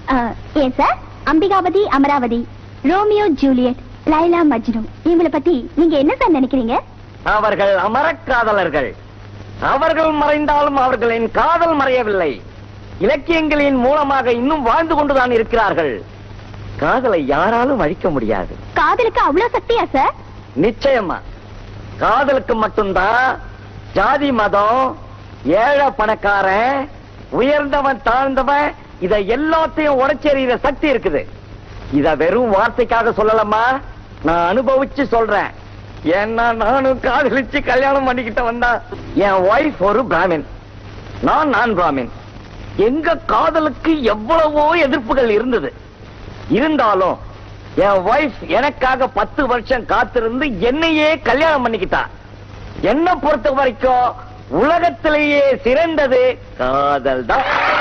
ஏன் sir Ambikavathi Amaravathi Romeo Juliet Laila Majnu இவங்களை பத்தி நீங்க என்ன சார் நினைக்கிறீங்க அவர்கள் அமரக் காதலர்கள் அவர்கள் மறைந்தாலும் அவர்களின் காதல் மறையவில்லை இலக்கியங்களின் மூலமாக இன்னும் வாழ்ந்து கொண்டுதான் இருக்கிறார்கள் காதலை யாராலும் அழிக்க முடியாது காதலுக்கு அவ்வளவு சக்தியா சார் நிச்சயமா காதலுக்கு மட்டும்தான் ஜாதி மதம் ஏழை பணக்காரன் உயர்ந்தவன் தாழ்ந்தவன் இத எல்லாத்தையும் உடைச்செறிகிற சக்தி இருக்குது இத வெறும் வார்த்தைக்காக சொல்லலம்மா நான் அனுபவிச்சு சொல்றேன் ஏன்னா நானும் காதலிச்சு கல்யாணம் பண்ணிக்கிட்ட வந்தா என் ஒய்ஃப் ஒரு பிராமின் நான் நான் பிராமின் எங்க காதலுக்கு எவ்வளவோ எதிர்ப்புகள் இருந்தது இருந்தாலும் என் ஒய்ஃப் எனக்காக பத்து வருஷம் காத்திருந்து என்னையே கல்யாணம் பண்ணிக்கிட்டா என்ன பொறுத்த வரைக்கும் உலகத்திலேயே சிறந்தது காதல் தான்